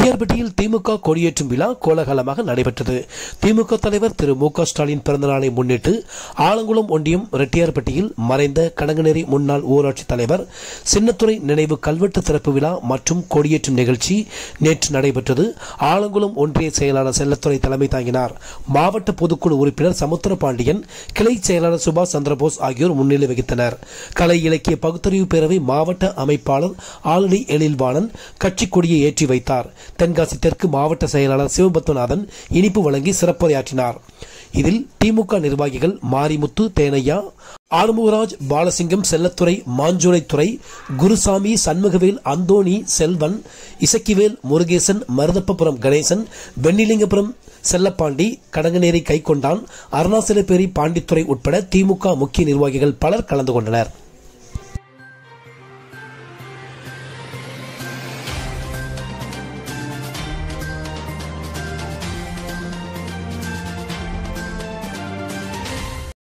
ரெட்டியார்பட்டியில் திமுக கொடியேற்றும் விழா கோலாகலமாக நடைபெற்றது திமுக தலைவர் திரு மு க ஸ்டாலின் பிறந்தநாளை முன்னிட்டு ஆலங்குளம் ஒன்றியம் ரெட்டியார்பட்டியில் மறைந்த கடங்கநேரி முன்னாள் ஊராட்சி தலைவர் சின்னத்துறை நினைவு கல்வெட்டு திறப்பு விழா மற்றும் கொடியேற்றும் நிகழ்ச்சி நேற்று நடைபெற்றது ஆலங்குளம் ஒன்றிய செயலாளர் செல்லத்துறை தலைமை தாங்கினார் மாவட்ட பொதுக்குழு உறுப்பினர் சமுத்திர பாண்டியன் கிளை செயலாளர் சுபாஷ் சந்திரபோஸ் ஆகியோர் முன்னிலை வகித்தனர் கலை இலக்கிய பகுத்தறிவு பேரவை மாவட்ட அமைப்பாளர் ஆலடி எழில்வாணன் கட்சி கொடியை ஏற்றி வைத்தார் தென்காசி தெற்கு மாவட்ட செயலாளர் சிவபத்மநாதன் இனிப்பு வழங்கி சிறப்புரையாற்றினார் இதில் திமுக நிர்வாகிகள் மாரிமுத்து தேனையா ஆறுமுகராஜ் பாலசிங்கம் செல்லத்துறை மாஞ்சோலைத்துறை குருசாமி சண்முகவேல் அந்தோணி செல்வன் இசக்கிவேல் முருகேசன் மருதப்பபுரம் கணேசன் வெண்ணிலிங்கபுரம் செல்லப்பாண்டி கடங்கநேரி கைக்கொண்டான் அருணாசலப்பேரி பாண்டித்துறை உட்பட திமுக முக்கிய நிர்வாகிகள் பலர் கலந்து கொண்டனர்